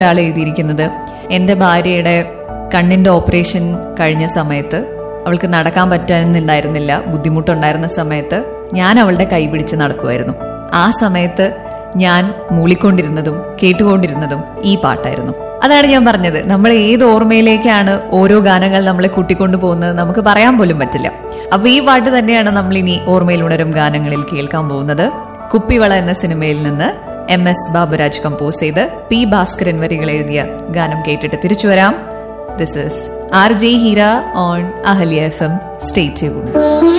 ഒരാൾ എഴുതിയിരിക്കുന്നത് എന്റെ ഭാര്യയുടെ കണ്ണിന്റെ ഓപ്പറേഷൻ കഴിഞ്ഞ സമയത്ത് അവൾക്ക് നടക്കാൻ പറ്റാനുണ്ടായിരുന്നില്ല ബുദ്ധിമുട്ടുണ്ടായിരുന്ന സമയത്ത് ഞാൻ അവളുടെ കൈ പിടിച്ച് നടക്കുമായിരുന്നു ആ സമയത്ത് ഞാൻ മൂളിക്കൊണ്ടിരുന്നതും കേട്ടുകൊണ്ടിരുന്നതും ഈ പാട്ടായിരുന്നു അതാണ് ഞാൻ പറഞ്ഞത് നമ്മൾ ഏത് ഓർമ്മയിലേക്കാണ് ഓരോ ഗാനങ്ങൾ നമ്മളെ കൂട്ടിക്കൊണ്ടു പോകുന്നത് നമുക്ക് പറയാൻ പോലും പറ്റില്ല അപ്പൊ ഈ പാട്ട് തന്നെയാണ് നമ്മൾ ഇനി ഓർമ്മയിൽ ഉണരും ഗാനങ്ങളിൽ കേൾക്കാൻ പോകുന്നത് കുപ്പിവള എന്ന സിനിമയിൽ നിന്ന് എം എസ് ബാബുരാജ് കമ്പോസ് ചെയ്ത് പി ഭാസ്കരൻ വരികൾ എഴുതിയ ഗാനം കേട്ടിട്ട് തിരിച്ചു വരാം this is R J Heera on Ahalya F M stay tune